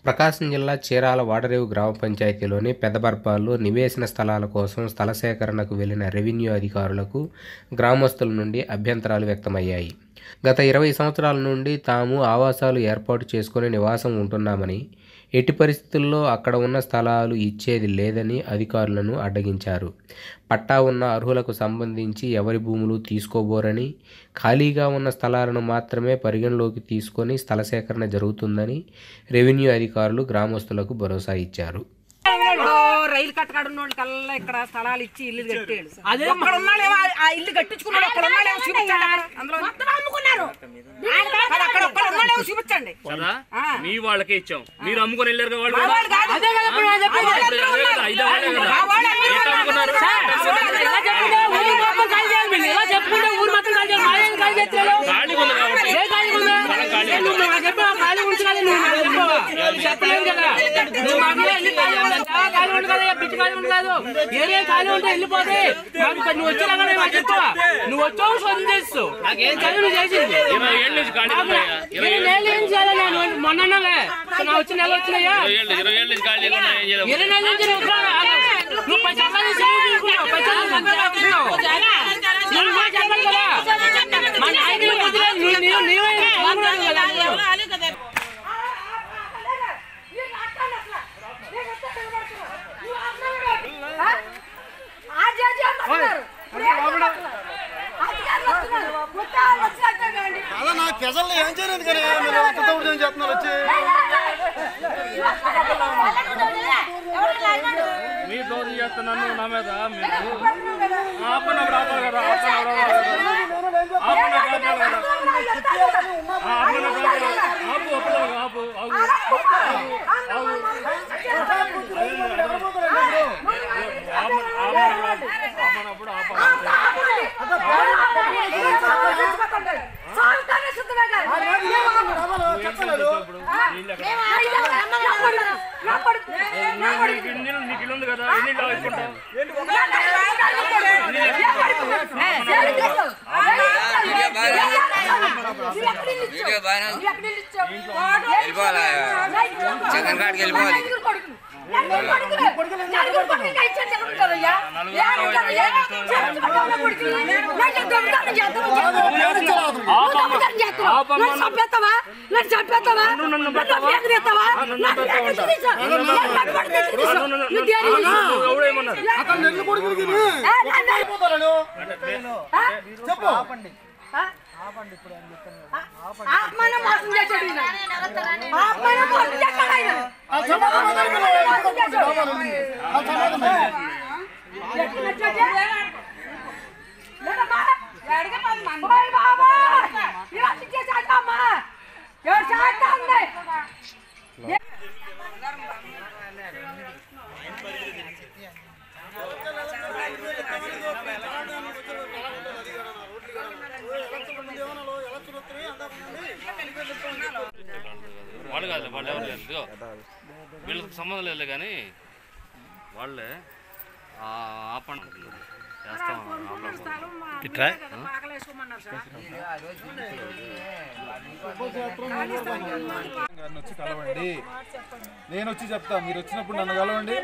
ప్రకాశం జిల్లా చీరాల వాడరేవు గ్రామ పంచాయతీలోని పెదబర్పాల్లో నివేశన స్థలాల కోసం స్థల సేకరణకు వెళ్లిన రెవెన్యూ అధికారులకు గ్రామస్తుల నుండి అభ్యంతరాలు వ్యక్తమయ్యాయి గత ఇరవై సంవత్సరాల నుండి తాము ఆవాసాలు ఏర్పాటు చేసుకుని నివాసం ఉంటున్నామని ఎట్టి పరిస్థితుల్లో అక్కడ ఉన్న స్థలాలు ఇచ్చేది లేదని అధికారులను అడ్డగించారు పట్టా ఉన్న అర్హులకు సంబంధించి ఎవరి భూములు తీసుకోబోరని ఖాళీగా ఉన్న స్థలాలను మాత్రమే పరిగణలోకి తీసుకొని స్థల సేకరణ జరుగుతుందని రెవెన్యూ అధికారులు గ్రామస్తులకు భరోసా ఇచ్చారు ఇప్పుడు రైలు కట్టకాడ ఉన్నోళ్ళ కల్లా ఇక్కడ స్థలాలు ఇచ్చి ఇల్లు కట్టాడు అదే అక్కడ ఉన్నాడేమో ఆ- ఆ ఇల్లు కట్టించుకున్నాడు అక్కడ ఉన్నాడేమో చూపించండి అక్కడ. అందులో అమ్ముకున్నారు అక్కడ ఒక్కడ ఉన్నాడేమో చూపించండి కదా మీ వాళ్ళకే ఇచ్చాం మీరు అమ్ముకొని వెళ్ళారు వాళ్ళు మా వాళ్ళు కాదు. అదే కదా ఇప్పుడు నేను చెప్పేది. మా వాళ్ళు అదే అందరూ కదా, ఇదే వాళ్ళే కదా. మా వాళ్ళు అందరూ ఎట్లా అమ్ముకున్నారు? ఇలా చెప్పుకుంటే ఊరు మొత్తం ఖాళీ చేయాలి మీరు. ఇలా చెప్పుకుంటే ఊరు మొత్తం ఖాళీ చేయాలి. మాదేం ఖాళీ చేస్తలేవు. ఖాళీగా ఉంది కాబట్టి ఏ ఖాళీ ఉందా? ఏ నువ్వు నాకు చెప్పావా? ఖాళీ ఉంచగానే నువ్వు నాకు చెప్పావా? చెప్పలేవు కదా. నువ్వు మాకు ఏ ఇల్లు ఖాళీ ఉందా? ఆ ఖాళీ ఉంది కదా, ఏ పిచ్చి ఖాళీ ఉంది కాదు. ఏరియా ఖాళీ ఉంటే వెళ్ళిపోతే మాకు ఇక్కడ నువ్వు వచ్చేలాగానే మాకు చెప్పావా? నువ్వు వచ్చావు సొంతం చేస్తావు నాకేం ఖాళీ నువ్వు చేసింది ఇరవై ఏళ్ళ నుంచి ఖాళీ ఉన్నాయా ఇరవై ఇరవై నెలలు ఏం చేయాలి నేను మొన్ననే నా వచ్చిన నెల వచ్చినాయా ఏళ్ళు ఇరవై ఏళ్ళ నుంచి ఖాళీగా ఉన్నాయి ఏం చేద్దాం ఇరవై నెలల నుంచి నువ్వు ఉద్యోగం ఆగు. నువ్వు పది సంవత్సరాలు సేవ చేసుకున్నావు. పది సంవత్సరాలు చేసుకున్నావు. నువ్వు కూడా చెప్పాలి కదా. మా నాయకులు వదిలే నువ్వు నీవు నీవే మాట్లాడు కదా నువ్వు. అలా నా ప్రజల్లో ఏం చేయలేదు కానీ మీరు అంత దౌర్జన్యం చేస్తున్నారు వచ్చి మీరు దోషం చేస్తున్నాను నా మీద మీరు ఆపనప్పుడు ఆపాలి కదా ఆపనప్పుడు ఆపాలి కదా ఆపనప్పుడు ఆపాలి కదా ఆపు ఒప్పలేదు ఆపు ఆపు ఆపనప్పుడు ఆపాలి చెప్పలేదు నీకు ఇల్లు నీకు ఇల్లు ఉంది కదా ఎన్ని ఇల్లు వేసుకుంటావు వెళ్ళిపోవాలా జగన్ కాడికి వెళ్ళిపోవాలి చంపేస్తావా నన్ను చంపేస్తావా నన్ను నన్ను పెట్టావా? ఎగరేస్తావా నన్ను నన్ను పెట్టావా అంట. ఎగరేస్తావా? నన్ను ఎగరేస్తావా? నువ్వు దేనికి తీసావు? ఎవడేమన్నారు అక్కడ నెల్లు కొడుకులు తిని ఏ, నన్ను- వెళ్ళిపోతారు ఆ? చెప్పు ఆ? ఆత్మను మోసం చేశాడు ఈయన. ఆత్మను మోసం చేశాడు ఆయన. ఆ సమాధానం ఇవ్వాలి కదా, ఎక్కడ పోతుంది రావాలి అని. ఆ సమాధానం ఇవ్వాలి. ఎక్కడ వచ్చాడు? లేదమ్మా. ఓయ్ బాబా. ఇలా చేశాడమ్మా. ఎవరు చేస్తాంది? వాళ్ళు కాదు వాళ్ళు ఎవరు లేదు ఇదిగో. వీళ్ళకి సంబంధం లేదు కానీ వాళ్ళే ఆ, ఆపండి చేస్తాం ఆపండి. గారిని వచ్చి కలవండి నేను వచ్చి చెప్తా మీరు వచ్చినప్పుడు నన్ను కలవండి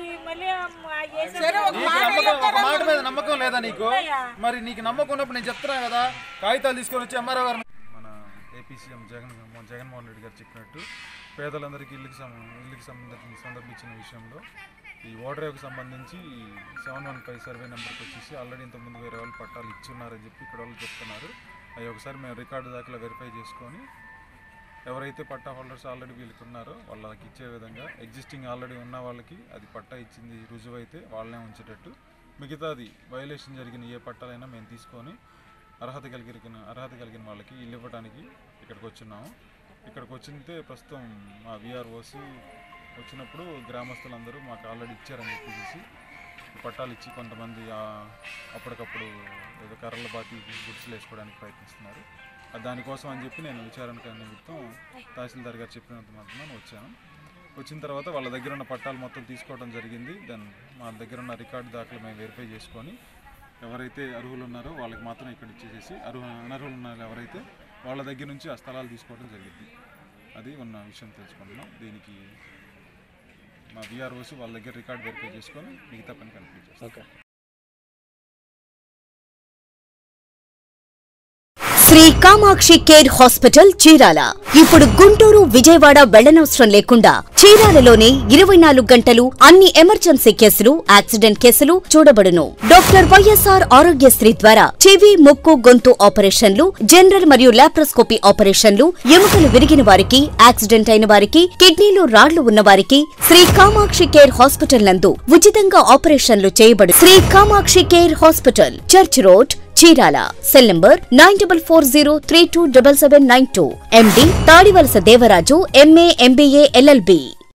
నీకు నమ్మకం ఒక మాట మీద నమ్మకం లేదా నీకు మరి నీకు నమ్మకం ఉన్నప్పుడు నేను చెప్తున్నా కదా కాగితాలు తీసుకొని వచ్చి ఎంఆర్ఓ గారు మన ఏపీ సీఎం జగన్ జగన్మోహన్ రెడ్డి గారు చెప్పినట్టు పేదలందరికీ ఇల్లుకి సం ఇల్లుకి సంబంధించిన సందర్భించిన విషయంలో ఈ ఓడరేవుకు సంబంధించి సెవెన్ వన్ ఫైవ్ సర్వే నెంబర్కి వచ్చేసి ఆల్రెడీ ఇంతకుముందు వేరే వాళ్ళు పట్టాలు ఇచ్చున్నారని చెప్పి ఇక్కడ వాళ్ళు చెప్తున్నారు అవి ఒకసారి మేము రికార్డు దాఖలా వెరిఫై చేసుకొని ఎవరైతే పట్టా హోల్డర్స్ ఆల్రెడీ వీళ్ళకి ఉన్నారో వాళ్ళకి ఇచ్చే విధంగా ఎగ్జిస్టింగ్ ఆల్రెడీ ఉన్న వాళ్ళకి అది పట్టా ఇచ్చింది రుజువు అయితే వాళ్ళనే ఉంచేటట్టు మిగతాది వైలేషన్ జరిగిన ఏ పట్టాలైనా మేము తీసుకొని అర్హత కలిగిన అర్హత కలిగిన వాళ్ళకి ఇల్లు ఇవ్వడానికి ఇక్కడికి వచ్చున్నాము ఇక్కడికి వచ్చింటే ప్రస్తుతం మా విఆర్ఓసి వచ్చినప్పుడు గ్రామస్తులందరూ మాకు ఆల్రెడీ ఇచ్చారని చెప్పేసి పట్టాలు ఇచ్చి కొంతమంది ఆ, అప్పటికప్పుడు ఏదో కర్రల బాతి గుడిసెలు వేసుకోవడానికి ప్రయత్నిస్తున్నారు ఆ దానికోసం అని చెప్పి నేను విచారణ నిమిత్తం తహసీల్దార్ గారు చెప్పినంత మాత్రం వచ్చాను వచ్చిన తర్వాత వాళ్ళ దగ్గర ఉన్న పట్టాలు మొత్తం తీసుకోవడం జరిగింది దెన్ మా దగ్గర ఉన్న రికార్డు దాఖలు మేము వెరిఫై చేసుకొని ఎవరైతే అర్హులు ఉన్నారో వాళ్ళకి మాత్రం ఇక్కడ ఇచ్చేసేసి అర్హు అనర్హులు ఉన్న వాళ్ళు ఎవరైతే వాళ్ళ దగ్గర నుంచి ఆ స్థలాలు తీసుకోవడం జరిగింది అది ఉన్న విషయం తెలుసుకుంటున్నాం దీనికి మా బీఆర్ఓసి వాళ్ళ దగ్గర రికార్డ్ వెరిఫై చేసుకొని మిగతా పని కంప్లీట్ చేస్తాం శ్రీ కామాక్షి కేర్ హాస్పిటల్ చీరాల ఇప్పుడు గుంటూరు విజయవాడ వెళ్లనవసరం లేకుండా చీరాలలోనే ఇరవై నాలుగు గంటలు అన్ని ఎమర్జెన్సీ కేసులు యాక్సిడెంట్ కేసులు చూడబడును డాక్టర్ వైఎస్ఆర్ ఆరోగ్యశ్రీ ద్వారా చెవి ముక్కు గొంతు ఆపరేషన్లు జనరల్ మరియు లాప్రోస్కోపీ ఆపరేషన్లు ఎముకలు విరిగిన వారికి యాక్సిడెంట్ అయిన వారికి కిడ్నీలో రాళ్లు ఉన్న వారికి శ్రీ కామాక్షి కేర్ హాస్పిటల్ నందు ఉచితంగా ఆపరేషన్లు చేయబడు Sri Kamakshi care hospital church road Chirala cell number nine double four zero three two double seven nine two MD Tadivalasa Devaraju MA MBA LLB